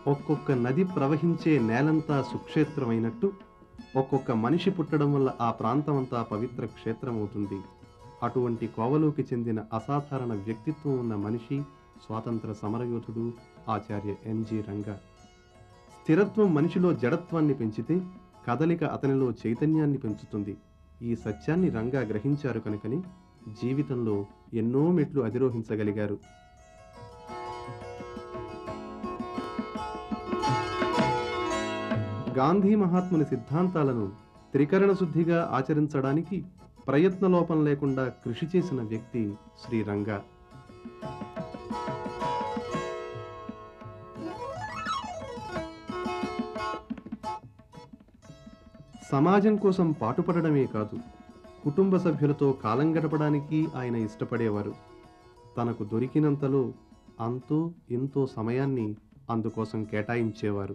ఒక్కొక్క నది ప్రవహించే నేలంతా సుక్షేత్రమైనట్టు ఒక్కొక్క మనిషి పుట్టడం వల్ల ఆ ప్రాంతమంతా పవిత్ర క్షేత్రమవుతుంది అటువంటి కోవలోకి చెందిన అసాధారణ వ్యక్తిత్వం ఉన్న మనిషి స్వాతంత్ర సమరయోధుడు ఆచార్య ఎన్జి రంగా స్థిరత్వం మనిషిలో జడత్వాన్ని పెంచితే కదలిక అతనిలో చైతన్యాన్ని పెంచుతుంది ఈ సత్యాన్ని రంగా గ్రహించారు కనుకని జీవితంలో ఎన్నో మెట్లు అధిరోహించగలిగారు గాంధీ మహాత్ముని సిద్ధాంతాలను త్రికరణ శుద్ధిగా ఆచరించడానికి ప్రయత్నలోపం లేకుండా కృషి చేసిన వ్యక్తి శ్రీరంగ సమాజం కోసం పాటుపడడమే కాదు కుటుంబ సభ్యులతో కాలం గడపడానికి ఆయన ఇష్టపడేవారు తనకు దొరికినంతలో అంతో ఇంతో సమయాన్ని అందుకోసం కేటాయించేవారు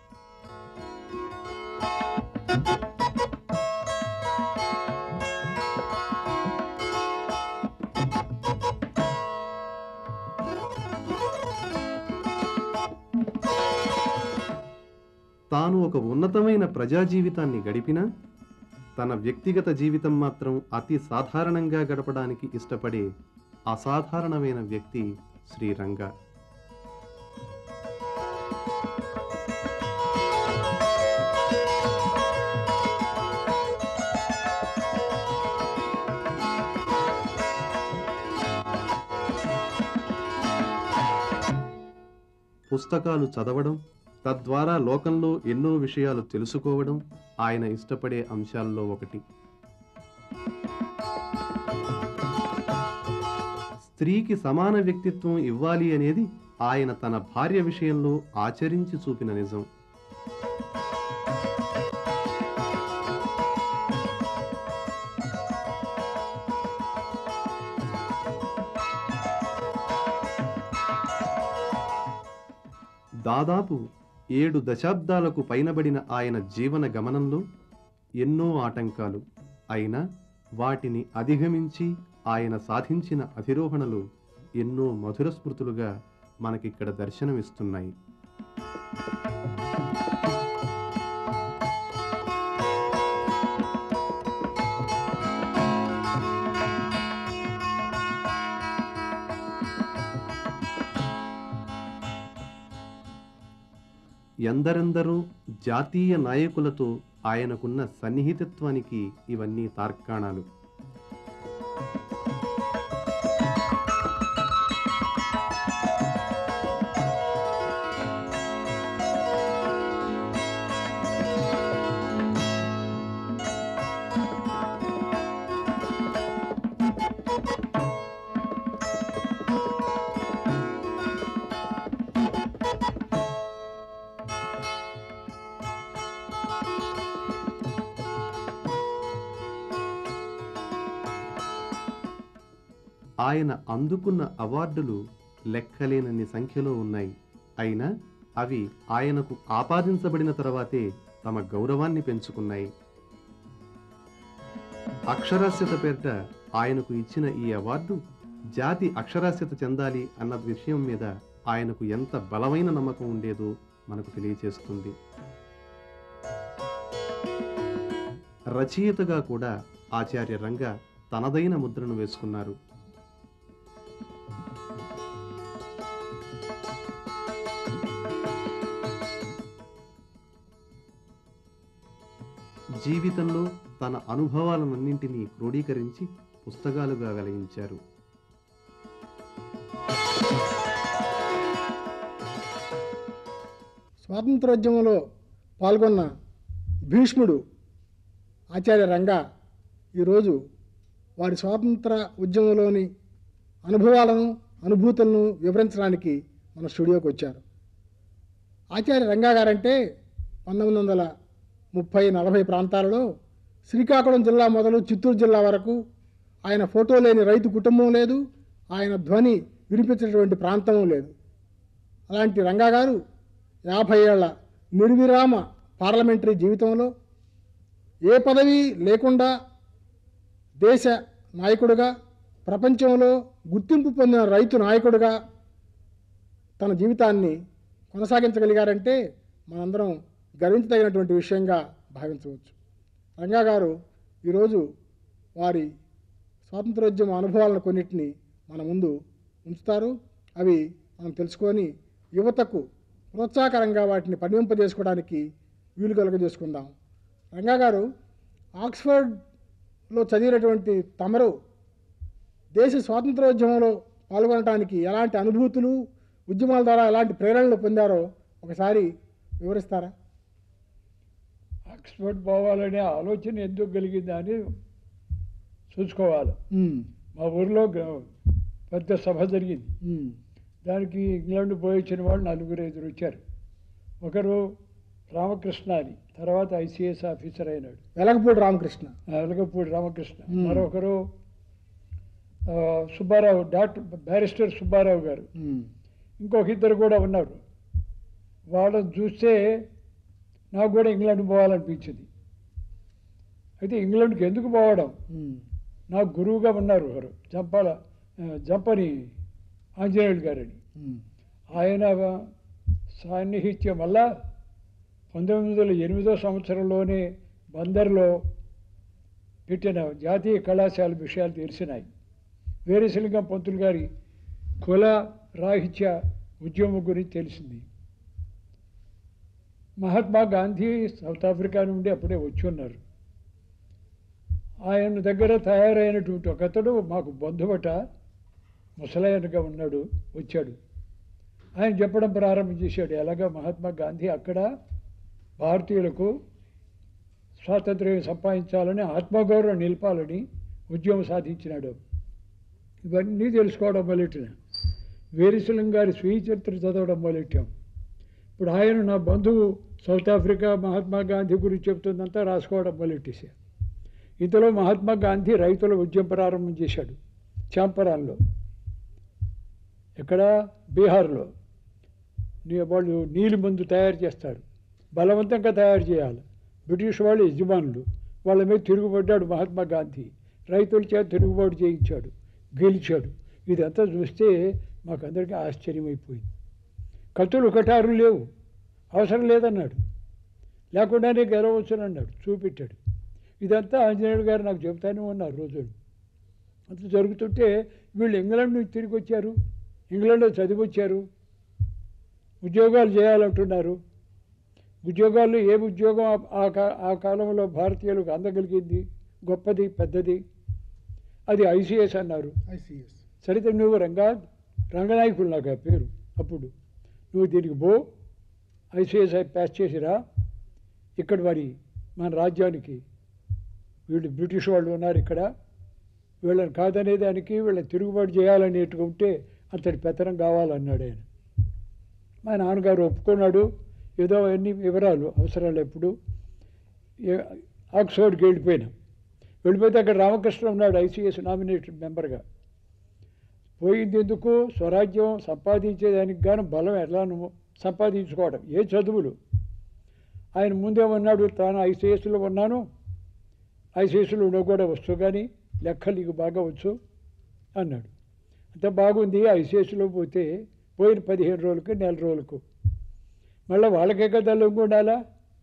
తాను ఒక ఉన్నతమైన ప్రజా జీవితాన్ని గడిపినా తన వ్యక్తిగత జీవితం మాత్రం అతి సాధారణంగా గడపడానికి ఇష్టపడే అసాధారణమైన వ్యక్తి శ్రీరంగ పుస్తకాలు చదవడం తద్వారా లోకంలో ఎన్నో విషయాలు తెలుసుకోవడం ఆయన ఇష్టపడే అంశాల్లో ఒకటి స్త్రీకి సమాన వ్యక్తిత్వం ఇవ్వాలి అనేది ఆయన తన భార్య విషయంలో ఆచరించి చూపిన నిజం దాదాపు ఏడు దశాబ్దాలకు పైనబడిన ఆయన జీవన గమనంలో ఎన్నో ఆటంకాలు అయినా వాటిని అధిగమించి ఆయన సాధించిన అధిరోహణలు ఎన్నో మధుర స్మృతులుగా మనకిక్కడ దర్శనమిస్తున్నాయి ఎందరెందరో జాతీయ నాయకులతో ఆయనకున్న సన్నిహితత్వానికి ఇవన్నీ తార్కాణాలు ఆయన అందుకున్న అవార్డులు లెక్కలేనన్ని సంఖ్యలో ఉన్నాయి అయినా అవి ఆయనకు ఆపాదించబడిన తర్వాతే తమ గౌరవాన్ని పెంచుకున్నాయి అక్షరాస్యత పేరిట ఆయనకు ఇచ్చిన ఈ అవార్డు జాతి అక్షరాస్యత చెందాలి అన్న విషయం మీద ఆయనకు ఎంత బలమైన నమ్మకం ఉండేదో మనకు తెలియచేస్తుంది రచయితగా కూడా ఆచార్య రంగ తనదైన ముద్రను వేసుకున్నారు జీవితంలో తన అనుభవాలన్నింటినీ క్రోడీకరించి పుస్తకాలుగా వెలయించారు స్వాతంత్రోద్యమంలో పాల్గొన్న భీష్ముడు ఆచార్య రంగా ఈరోజు వారి స్వాతంత్ర ఉద్యమంలోని అనుభవాలను అనుభూతులను వివరించడానికి మన స్టూడియోకి వచ్చారు ఆచార్య రంగా గారంటే పంతొమ్మిది వందల ముప్పై నలభై ప్రాంతాలలో శ్రీకాకుళం జిల్లా మొదలు చిత్తూరు జిల్లా వరకు ఆయన ఫోటో లేని రైతు కుటుంబం లేదు ఆయన ధ్వని వినిపించినటువంటి ప్రాంతం లేదు అలాంటి రంగా గారు యాభై ఏళ్ల నిర్విరామ పార్లమెంటరీ జీవితంలో ఏ పదవి లేకుండా దేశ నాయకుడిగా ప్రపంచంలో గుర్తింపు పొందిన రైతు నాయకుడిగా తన జీవితాన్ని కొనసాగించగలిగారంటే మనందరం గర్వించదగినటువంటి విషయంగా భావించవచ్చు రంగా గారు ఈరోజు వారి స్వాతంత్రోద్యమ అనుభవాలను కొన్నిటిని మన ముందు ఉంచుతారు అవి మనం తెలుసుకొని యువతకు ప్రోత్సాహకరంగా వాటిని పరిమింపజేసుకోవడానికి వీలు కలుగజేసుకుందాం రంగా గారు ఆక్స్ఫర్డ్లో చదివినటువంటి తమరు దేశ స్వాతంత్రోద్యమంలో పాల్గొనడానికి ఎలాంటి అనుభూతులు ఉద్యమాల ద్వారా ఎలాంటి ప్రేరణలు పొందారో ఒకసారి వివరిస్తారా ఆక్స్ఫర్డ్ పోవాలనే ఆలోచన ఎందుకు కలిగిందా అని చూసుకోవాలి మా ఊర్లో గ- పెద్ద సభ జరిగింది దానికి ఇంగ్లాండ్ పోయి వచ్చిన వాళ్ళు నలుగురు ఐదుగురు వచ్చారు ఒకరు రామకృష్ణ అని తర్వాత ఐసీఎస్ ఆఫీసర్ అయినాడు వెలగపూడి రామకృష్ణ వెలగపూడి రామకృష్ణ Hmm. మరొకరు ఆ, సుబ్బారావు డాక్టర్ బ్యారిస్టర్ సుబ్బారావు గారు ఇంకొక ఇద్దరు కూడా ఉన్నారు వాళ్ళని చూస్తే నాకు కూడా ఇంగ్లాండ్ పోవాలనిపించింది అయితే ఇంగ్లాండ్కి ఎందుకు పోవడం నాకు గురువుగా ఉన్నారు ఒకరు జంపాల ఆ, జంపని ఆంజనేయులు గారని ఆయన సాన్నిహిత్యం వల్ల పంతొమ్మిది వందల ఎనిమిదో సంవత్సరంలోనే బందర్లో పెట్టిన జాతీయ కళాశాల విషయాలు తెలిసినాయి వీరేశలింగం పంతులు గారి కుల రాహిత్య ఉద్యమం గురించి తెలిసింది మహాత్మా గాంధీ సౌత్ ఆఫ్రికా నుండి అప్పుడే వచ్చి ఉన్నారు ఆయన దగ్గర తయారైనటువంటి ఒకతడు మాకు బంధువట ముసలాయనగా ఉన్నాడు వచ్చాడు ఆయన చెప్పడం ప్రారంభం చేశాడు ఎలాగ మహాత్మా గాంధీ అక్కడ భారతీయులకు స్వాతంత్ర్యం సంపాదించాలని ఆత్మగౌరవం నిలపాలని ఉద్యమం సాధించినాడు ఇవన్నీ తెలుసుకోవడం మొదలెట్టిన వీరేశలింగం గారి స్వీయ చరిత్ర చదవడం మొదలెట్టాం ఇప్పుడు ఆయన నా బంధువు సౌత్ ఆఫ్రికా మహాత్మా గాంధీ గురించి చెప్తుందంతా రాసుకోవడం మొదలెట్టేశా ఇంతలో మహాత్మా గాంధీ రైతుల ఉద్యమం ప్రారంభం చేశాడు చాంపరాన్లో ఎక్కడ బీహార్లో నీ- వాళ్ళు నీలి మందు తయారు చేస్తారు బలవంతంగా తయారు చేయాలి బ్రిటిష్ వాళ్ళు యజమానులు వాళ్ళ మీద తిరుగుబడ్డాడు మహాత్మా గాంధీ రైతుల చేత తిరుగుబాటు చేయించాడు గెలిచాడు ఇదంతా చూస్తే మాకందరికీ ఆశ్చర్యమైపోయింది కత్తులు కటారు లేవు అవసరం లేదన్నాడు లేకుండానే గెలవచ్చును అన్నాడు చూపెట్టాడు ఇదంతా ఆంజనేయుడు గారు నాకు చెబుతానే ఉన్నారు రోజులు అంత జరుగుతుంటే వీళ్ళు ఇంగ్లాండ్ నుంచి తిరిగి వచ్చారు ఇంగ్లాండ్లో చదివి వచ్చారు ఉద్యోగాలు చేయాలంటున్నారు ఉద్యోగాలు ఏ ఉద్యోగం ఆ- ఆ కా- ఆ కాలంలో భారతీయులకు అందగలిగింది గొప్పది పెద్దది అది ఐసీఎస్ అన్నారు ఐసిఎస్ సరితే నువ్వు రంగా రంగనాయకులు నాకు ఆ పేరు అప్పుడు నువ్వు దీనికి పో ఐసీఎస్ పాస్ చేసిరా ఇక్కడ మరి మన రాజ్యానికి వీళ్ళు బ్రిటిష్ వాళ్ళు ఉన్నారు ఇక్కడ వీళ్ళని కాదనే దానికి వీళ్ళని తిరుగుబాటు చేయాలనేట్టుగా ఉంటే అంతటి పెత్తనం కావాలన్నాడు ఆయన మా నాన్నగారు ఒప్పుకున్నాడు ఏదో అన్ని వివరాలు అవసరాలు ఎప్పుడు ఏ- ఆక్స్ఫర్డ్కి వెళ్ళిపోయినా వెళ్ళిపోతే అక్కడ రామకృష్ణ ఉన్నాడు ఐసీఎస్ నామినేటెడ్ మెంబర్గా పోయింది ఎందుకు స్వరాజ్యం సంపాదించేదానికి గాను బలం ఎలాను సంపాదించుకోవడం ఏ చదువులు ఆయన ముందే ఉన్నాడు తాను ఐసీఎస్లో ఉన్నాను ఐసీఎస్లో నువ్వు కూడా వచ్చు కానీ లెక్కలు నీకు బాగా వచ్చు అన్నాడు అంత బాగుంది ఐసీఎస్లో పోతే పోయిన పదిహేను రోజులకు నెల రోజులకు మళ్ళీ వాళ్ళకే కదా లొంగి ఉండాలా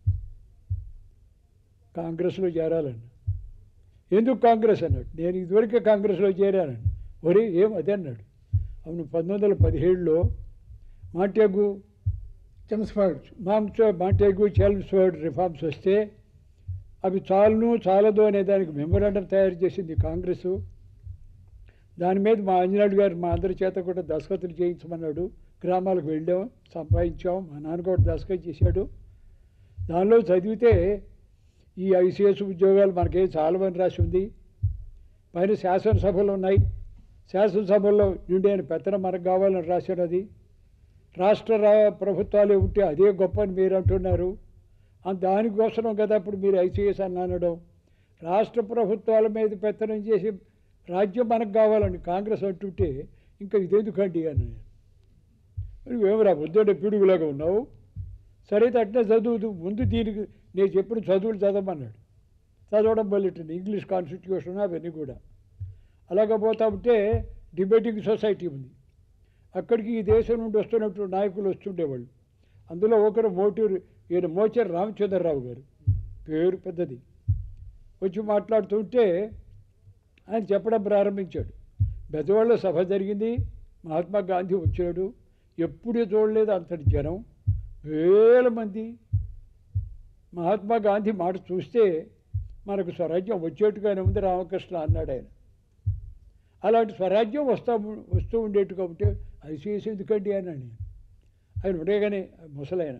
కాంగ్రెస్లో చేరాలన్న ఎందుకు కాంగ్రెస్ అన్నాడు నేను ఇదివరకే కాంగ్రెస్లో చేరానండి ఒరే ఏం అదే అన్నాడు అవును పంతొమ్మిది వందల పదిహేడులో మాంటేగు చెమ్స్ఫర్డ్ మాంస మాంటేగు చెల్మ్స్వర్డ్ రిఫార్మ్స్ వస్తే అవి చాలును చాలదు అనే దానికి మెమోరాండం తయారు చేసింది కాంగ్రెస్ దాని మీద మా ఆంజనేయుడు గారు మా అందరి చేత కూడా దస్ఖతులు చేయించమన్నాడు గ్రామాలకు వెళ్ళాం సంపాదించాం మా నాన్న కూడా దస్ఖతు చేశాడు దానిలో చదివితే ఈ ఐసీఎస్ ఉద్యోగాలు మనకే చాలవని రాసి ఉంది పైన శాసనసభలు ఉన్నాయి శాసనసభల్లో నుండి ఆయన పెత్తనం మనకు కావాలని రాసినది రాష్ట్ర రా- ప్రభుత్వాలే ఉంటే అదే గొప్ప అని మీరు అంటున్నారు ఆ దానికోసం కదా ఇప్పుడు మీరు ఐసీఎస్ అని అనడం రాష్ట్ర ప్రభుత్వాల మీద పెత్తనం చేసి రాజ్యం మనకు కావాలని కాంగ్రెస్ అంటుంటే ఇంకా ఇదెందుకండి అని మరి ఏమరా బుద్ధుడు పిడుగులాగా ఉన్నావు సరే అట్నే చదువు ముందు దీనికి నేను చెప్పిన చదువులు చదవమన్నాడు చదవడం మొదలెట్టింది ఇంగ్లీష్ కాన్స్టిట్యూషన్ అవన్నీ కూడా అలాగ పోతా ఉంటే డిబేటింగ్ సొసైటీ ఉంది అక్కడికి ఈ దేశం నుండి వస్తున్నట్టు నాయకులు వస్తుండేవాళ్ళు అందులో ఒకరు మోటూరు ఈయన మోచర్ రామచంద్రరావు గారు పేరు పెద్దది వచ్చి మాట్లాడుతుంటే ఆయన చెప్పడం ప్రారంభించాడు బెజవాడలో సభ జరిగింది మహాత్మా గాంధీ వచ్చాడు ఎప్పుడూ చూడలేదు అంతటి జనం వేల మంది మహాత్మా గాంధీ మాట చూస్తే మనకు స్వరాజ్యం వచ్చేట్టుగానే ఉంది రామకృష్ణ అన్నాడు ఆయన అలాంటి స్వరాజ్యం వస్తా వస్తూ ఉండేట్టుగా ఉంటే ఐసీఎస్ ఎందుకండి అని నేను ఆయన ఉండేగానే ముసలాయన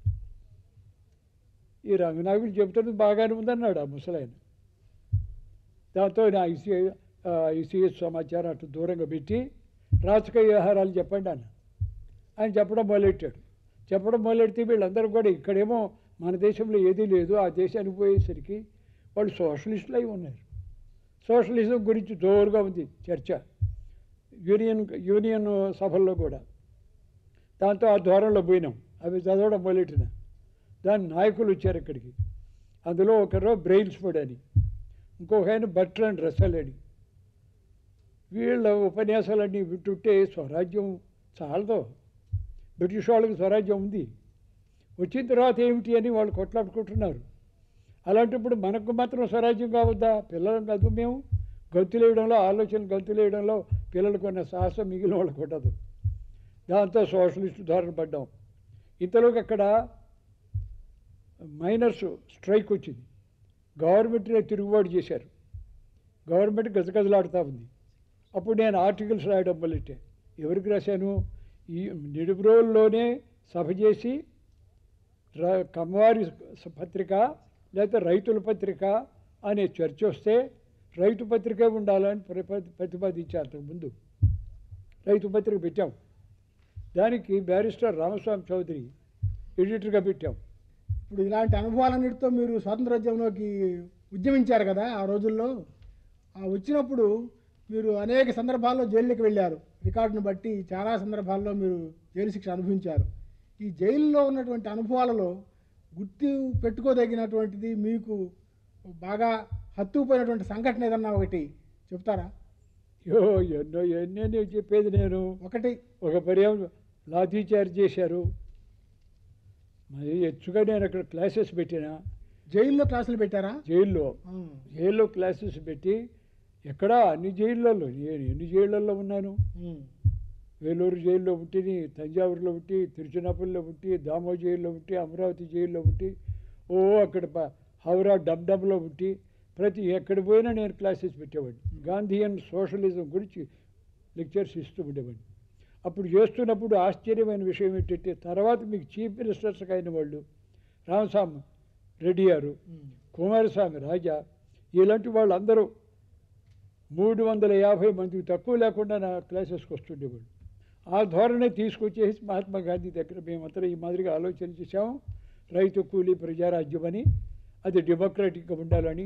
ఈ రంగనాగులు చెబుతున్నది బాగానే ఉందన్నాడు ఆ ముసలాయన దాంతో నా ఐసీ ఐసీఎస్ సమాచారం అటు దూరంగా పెట్టి రాజకీయ వ్యవహారాలు చెప్పండి అన్న ఆయన చెప్పడం మొదలెట్టాడు చెప్పడం మొదలెడితే వీళ్ళందరూ కూడా ఇక్కడేమో మన దేశంలో ఏదీ లేదు ఆ దేశానికి పోయేసరికి వాళ్ళు సోషలిస్టులు అయి ఉన్నారు సోషలిజం గురించి జోరుగా ఉంది చర్చ యూనియన్ యూనియన్ సభల్లో కూడా దాంతో ఆ ధోరణిలో పోయినాం అవి చదవడం మొదలెట్టిన దాని నాయకులు వచ్చారు ఇక్కడికి అందులో ఒకరు బ్రెయిల్స్ఫుడ్ అని ఇంకొక ఆయన బట్రన్ రసల్ అని వీళ్ళ ఉపన్యాసాలన్నీ వింటుంటే స్వరాజ్యం చాలదో బ్రిటిష్ వాళ్ళకి స్వరాజ్యం ఉంది వచ్చిన తర్వాత ఏమిటి అని వాళ్ళు కొట్లాడుకుంటున్నారు అలాంటప్పుడు మనకు మాత్రం స్వరాజ్యం కావద్దా పిల్లలం కాదు మేము గంతులేయడంలో ఆలోచన గంతులేయడంలో పిల్లలకు ఉన్న సాహసం మిగిలిన వాళ్ళకు ఉండదు దాంతో సోషలిస్ట్ ధోరణ పడ్డాం ఇంతలోకి అక్కడ మైనర్స్ స్ట్రైక్ వచ్చింది గవర్నమెంట్నే తిరుగుబాటు చేశారు గవర్నమెంట్ గజగజలాడుతూ ఉంది అప్పుడు నేను ఆర్టికల్స్ రాయడం మొదలెట్టే ఎవరికి రాశాను ఈ నిడుబ్రోల్లోనే సభ చేసి ర- కమ్మవారి స- పత్రిక లేకపోతే రైతుల పత్రిక అనే చర్చ వస్తే రైతు పత్రికే ఉండాలని ప్రతిప- ప్రతిపాదించారు అంతకుముందు రైతు పత్రిక పెట్టాం దానికి బ్యారిస్టర్ రామస్వామి చౌదరి ఎడిటర్గా పెట్టాం ఇప్పుడు ఇలాంటి అనుభవాలన్నిటితో మీరు స్వాతంత్రోద్యమంలోకి ఉద్యమించారు కదా ఆ రోజుల్లో ఆ వచ్చినప్పుడు మీరు అనేక సందర్భాల్లో జైలుకి వెళ్ళారు రికార్డును బట్టి చాలా సందర్భాల్లో మీరు జైలు శిక్ష అనుభవించారు ఈ జైల్లో ఉన్నటువంటి అనుభవాలలో గుర్తు పెట్టుకోదగినటువంటిది మీకు బాగా హత్తుకుపోయినటువంటి సంఘటన ఏదన్నా ఒకటి చెప్తారా యో ఎన్నో ఎన్నెన్నో చెప్పేది నేను ఒకటి ఒక పర్యావరణ లాఠీ చార్జ్ చేశారు మరి ఎచ్చుగా నేను అక్కడ క్లాసెస్ పెట్టినా జైల్లో క్లాసులు పెట్టారా జైల్లో ఆ. జైల్లో క్లాసెస్ పెట్టి ఎక్కడ అన్ని జైళ్ళల్లో నేను ఎన్ని జైళ్ళల్లో ఉన్నాను ఉమ్. వేలూరు జైల్లో పుట్టి తంజావూరులో పుట్టి తిరుచినాపల్లిలో పుట్టి దామో జైల్లో పుట్టి అమరావతి జైల్లో పుట్టి ఓ అక్కడ ప- హౌరా డబ్డబ్లో పుట్టి ప్రతి ఎక్కడ పోయినా నేను క్లాసెస్ పెట్టేవాడిని గాంధీయన్ సోషలిజం గురించి లెక్చర్స్ ఇస్తూ ఉండేవాడిని అప్పుడు చేస్తున్నప్పుడు ఆశ్చర్యమైన విషయం ఏంటంటే తర్వాత మీకు చీఫ్ మినిస్టర్స్గా అయిన వాళ్ళు రామస్వామి రెడ్డి గారు ఉమ్. కుమారస్వామి రాజా ఇలాంటి వాళ్ళందరూ మూడు వందల యాభై మందికి తక్కువ లేకుండా నా క్లాసెస్కి వస్తుండేవాళ్ళు ఆ ధోరణి తీసుకొచ్చేసి మహాత్మా గాంధీ దగ్గర మేమంతా ఈ మాదిరిగా ఆలోచన చేశాము రైతు కూలీ ప్రజారాజ్యం అని అది డెమోక్రటిక్గా ఉండాలని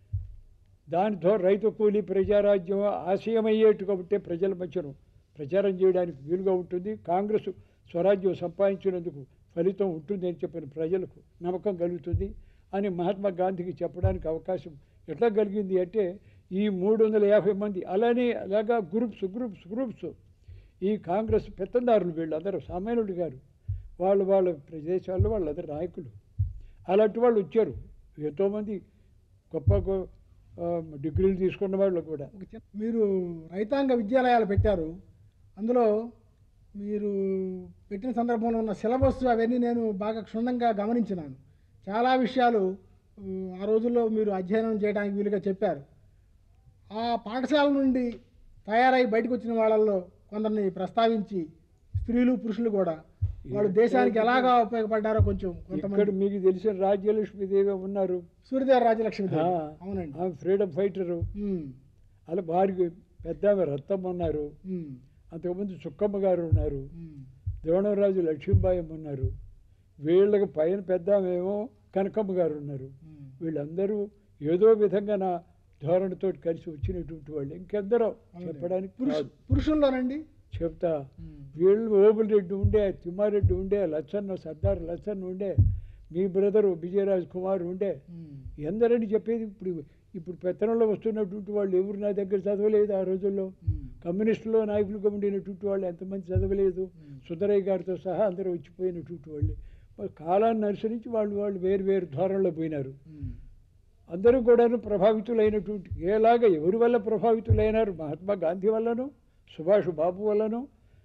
దాని ధో రైతు కూలీ ప్రజారాజ్యం ఆశయమయ్యేట్టుగా ఉంటే ప్రజల మధ్యను ప్రచారం చేయడానికి వీలుగా ఉంటుంది కాంగ్రెస్ స్వరాజ్యం సంపాదించినందుకు ఫలితం ఉంటుంది అని చెప్పిన ప్రజలకు నమ్మకం కలుగుతుంది అని మహాత్మా గాంధీకి చెప్పడానికి అవకాశం ఎట్లా కలిగింది అంటే ఈ మూడు వందల యాభై మంది అలానే అలాగా గ్రూప్స్ గ్రూప్స్ గ్రూప్స్ ఈ కాంగ్రెస్ పెత్తందారులు వీళ్ళందరూ సామాన్యుడు గారు వాళ్ళు వాళ్ళ ప్రదేశాల్లో వాళ్ళందరూ నాయకులు అలాంటి వాళ్ళు వచ్చారు ఎంతోమంది గొప్ప గొ- ఆ, డిగ్రీలు తీసుకున్న వాళ్ళు కూడా ఒక చిన్న మీరు రైతాంగ విద్యాలయాలు పెట్టారు అందులో మీరు పెట్టిన సందర్భంలో ఉన్న సిలబస్ అవన్నీ నేను బాగా క్షుణ్ణంగా గమనించినాను చాలా విషయాలు ఉ, ఆ రోజుల్లో మీరు అధ్యయనం చేయడానికి వీలుగా చెప్పారు ఆ పాఠశాల నుండి తయారై బయటకు వచ్చిన వాళ్ళల్లో కొందరిని ప్రస్తావించి స్త్రీలు పురుషులు కూడా వాళ్ళు దేశానికి ఎలాగా ఉపయోగపడ్డారో కొంచెం ఇక్కడ కొంతమంది మీకు తెలిసిన రాజ్యలక్ష్మీదేవి ఉన్నారు సూర్యదేవ రాజలక్ష్మి ఆ, అవునండి ఆమె ఫ్రీడమ్ ఫైటరు ఉమ్, అలా వారికి పెద్ద ఆమె రత్తమ్మ ఉన్నారు ఉమ్, అంతకుముందు చుక్కమ్మ గారు ఉన్నారు ఉమ్, దేవణరాజు లక్ష్మీబాయం ఉన్నారు వీళ్ళకి పైన పెద్ద ఆమెమో కనకమ్మ గారు ఉన్నారు ఉమ్. వీళ్ళందరూ ఏదో విధంగా నా ధోరణితో కలిసి వచ్చినటువంటి వాళ్ళు ఇంకెందరో చెప్పడానికి పురుష కాదు పురుషుల్లోనండి చెప్తా ఉమ్. వీళ్ళు ఓబుల్ రెడ్డి ఉండే తిమ్మారెడ్డి ఉండే లచ్చన్న సర్దార్ లచ్చన్న ఉండే మీ బ్రదరు విజయరాజ్ కుమార్ ఉండే ఉమ్. ఎందరని చెప్పేది ఇప్పుడు ఇప్పుడు పెత్తనంలో వస్తున్నటువంటి వాళ్ళు ఎవరు నా దగ్గర చదవలేదు ఆ రోజుల్లో ఉమ్. కమ్యూనిస్టులో నాయకులుగా ఉండినటువంటి వాళ్ళు ఎంతమంది చదవలేదు సుందరయ్య గారితో సహా అందరూ వచ్చిపోయినటువంటి వాళ్ళే మరి కాలాన్ని అనుసరించి వాళ్ళు వాళ్ళు వేరు వేరు ధోరణిలో పోయినారు ఉమ్. అందరూ కూడాను ప్రభావితులైనటువంటి ఎలాగ ఎవరి వల్ల ప్రభావితులైనారు మహాత్మా గాంధీ వల్లనూ సుభాష్ బాబు వల్లనూ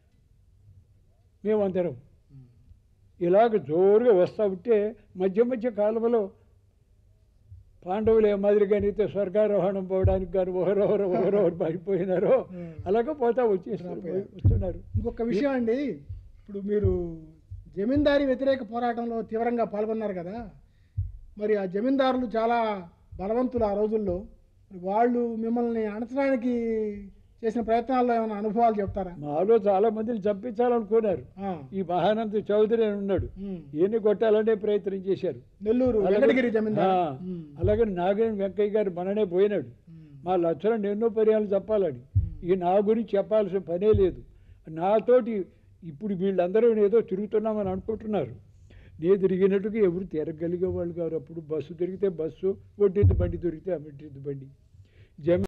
మేమందరం ఇలాగ జోరుగా వస్తూ ఉంటే మధ్య మధ్య కాలంలో పాండవులు ఏ మాదిరిగానైతే స్వర్గారోహణం పోవడానికి కానీ ఒకరొకరు ఒకరొకరు పడిపోయినారో అలాగే పోతా వచ్చేస్తారు వస్తున్నారు ఇంకొక విషయం అండి ఇప్పుడు మీరు జమీందారీ వ్యతిరేక పోరాటంలో తీవ్రంగా పాల్గొన్నారు కదా మరి ఆ జమీందారులు చాలా బలవంతులు ఆ రోజుల్లో మరి వాళ్ళు మిమ్మల్ని అణచడానికి చేసిన ప్రయత్నాల్లో ఏమైనా అనుభవాలు చెప్తారా మాలో చాలా మందిని చంపించాలనుకున్నారు ఆ, ఈ మహానంద చౌదరి అని ఉన్నాడు ఉమ్. ఈయన్ని కొట్టాలనే ప్రయత్నం చేశారు నెల్లూరు అలాగే- వెంకటగిరి జమీందారు ఆ, అలాగే నాగేని వెంకయ్య గారు మననే పోయినాడు మా లక్షణం ఎన్నో పర్యాలు చెప్పాలని ఇక నా గురించి చెప్పాల్సిన పనే లేదు నాతోటి ఇప్పుడు వీళ్ళందరూ ఏదో తిరుగుతున్నామని అనుకుంటున్నారు నేను తిరిగినట్టుగా ఎవరు తిరగలిగే వాళ్ళు గారు అప్పుడు బస్సు తిరిగితే బస్సు ఒడ్డిద్దు బండి దొరికితే అమ్మిద్దు బండి జమి